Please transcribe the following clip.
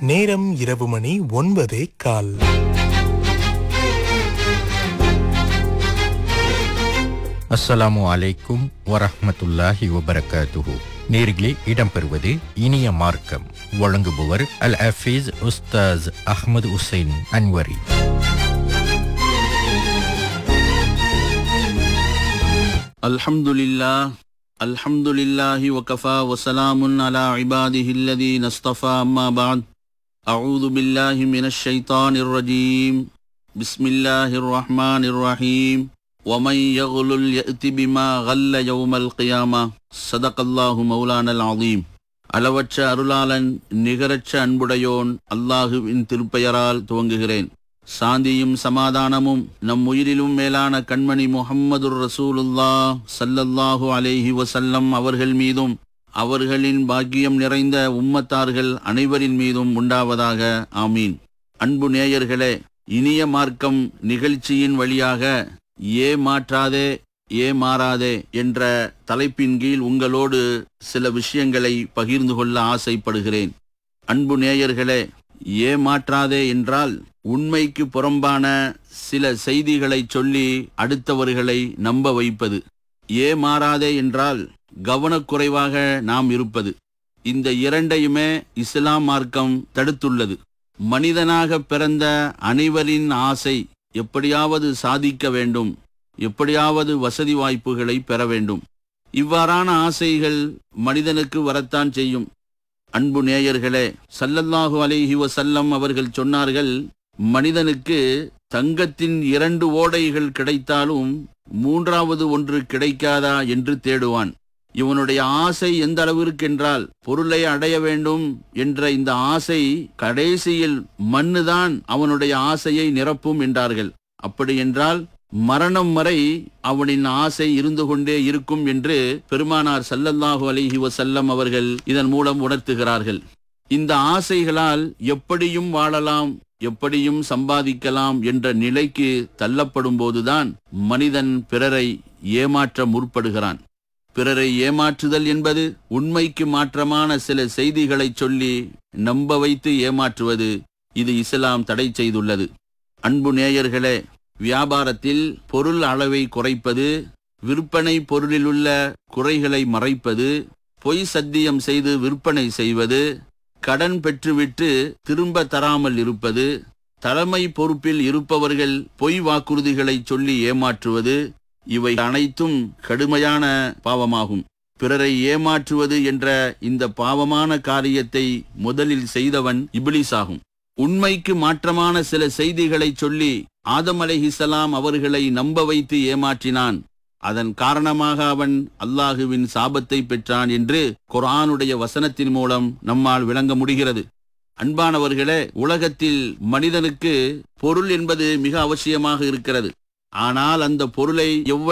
நேரம் இரவு மணி ஒன்பதே கால் அஸ்ஸலாமு அலைக்கும் வரஹ்மத்துல்லாஹி வபரகாத்துஹு நேர்களே இடம்பெறுவது இனிய மார்க்கம் வழங்குபவர் அல் ஹஃபீஸ் உஸ்தாஸ் அஹ்மது உசைன் அன்வரி الحمد لله الحمد لله وكفى وسلام على عباده الذين اصطفى أما بعد أعوذ بالله من الشيطان الرجيم بسم الله الرحمن الرحيم ومن يغلل يأت بما غل يوم القيامة صدق الله مولانا العظيم அளவற்ற அருளாளன் நிகரற்ற அன்புடையோன் அல்லாஹுவின் திருப்பெயரால் துவங்குகிறேன் சாந்தியும் சமாதானமும் நம் உயிரிலும் மேலான கண்மணி முஹம்மதுர் ரசூலுல்லா சல்லல்லாஹு அலைஹி வசல்லம் அவர்கள் மீதும் அவர்களின் பாக்கியம் நிறைந்த உம்மத்தார்கள் அனைவரின் மீதும் உண்டாவதாக ஆமீன் அன்பு நேயர்களே இனிய மார்க்கம் நிகழ்ச்சியின் வழியாக ஏ மாற்றாதே ஏ மாறாதே என்ற தலைப்பின் கீழ் உங்களோடு சில விஷயங்களை பகிர்ந்து கொள்ள ஆசைப்படுகிறேன் அன்பு நேயர்களே ஏமாற்றாதே என்றால் உண்மைக்கு புறம்பான சில செய்திகளை சொல்லி அடுத்தவர்களை நம்ப வைப்பது ஏமாறாதே என்றால் கவனக்குறைவாக நாம் இருப்பது இந்த இரண்டையுமே இஸ்லாம் மார்க்கம் தடுத்துள்ளது மனிதனாக பிறந்த அனைவரின் ஆசை எப்படியாவது சாதிக்க வேண்டும் எப்படியாவது வசதி வாய்ப்புகளை பெற வேண்டும் இவ்வாறான ஆசைகள் மனிதனுக்கு வரத்தான் செய்யும் அன்பு நேயர்களே சல்லல்லாஹு அலைஹி வசல்லம் அவர்கள் சொன்னார்கள் மனிதனுக்கு தங்கத்தின் இரண்டு ஓடைகள் கிடைத்தாலும் மூன்றாவது ஒன்று கிடைக்காதா என்று தேடுவான் இவனுடைய ஆசை எந்த அளவிற்கு என்றால் பொருளை அடைய வேண்டும் என்ற இந்த ஆசை கடைசியில் மண்ணுதான் அவனுடைய ஆசையை நிரப்பும் என்றார்கள் அப்படி என்றால் மரணம் வரை அவனின் ஆசை இருந்து கொண்டே இருக்கும் என்று பெருமானார் சல்லல்லாஹு அலைஹி வசல்லம் அவர்கள் இதன் மூலம் உணர்த்துகிறார்கள் இந்த ஆசைகளால் எப்படியும் வாழலாம் எப்படியும் சம்பாதிக்கலாம் என்ற நிலைக்கு தள்ளப்படும் போதுதான் மனிதன் பிறரை ஏமாற்ற முற்படுகிறான் பிறரை ஏமாற்றுதல் என்பது உண்மைக்கு மாற்றமான சில செய்திகளை சொல்லி நம்ப வைத்து ஏமாற்றுவது இது இஸ்லாம் தடை செய்துள்ளது அன்பு நேயர்களே வியாபாரத்தில் பொருள் அளவை குறைப்பது விற்பனை பொருளிலுள்ள குறைகளை மறைப்பது பொய் சத்தியம் செய்து விற்பனை செய்வது கடன் பெற்றுவிட்டு திரும்ப தராமல் இருப்பது தலைமை பொறுப்பில் இருப்பவர்கள் பொய் வாக்குறுதிகளை சொல்லி ஏமாற்றுவது இவை அனைத்தும் கடுமையான பாவமாகும் பிறரை ஏமாற்றுவது என்ற இந்த பாவமான காரியத்தை முதலில் செய்தவன் இபிலிஸ் ஆகும் உண்மைக்கு மாற்றமான சில செய்திகளை சொல்லி ஆதம் அலைஹிசலாம் அவர்களை நம்ப வைத்து ஏமாற்றினான் அதன் காரணமாக அவன் அல்லாஹுவின் சாபத்தை பெற்றான் என்று குர்ஆனுடைய வசனத்தின் மூலம் நம்மால் விளங்க முடிகிறது அன்பானவர்களே உலகத்தில் மனிதனுக்கு பொருள் என்பது மிக அவசியமாக இருக்கிறது ஆனால் அந்த பொருளை எவ்வளவு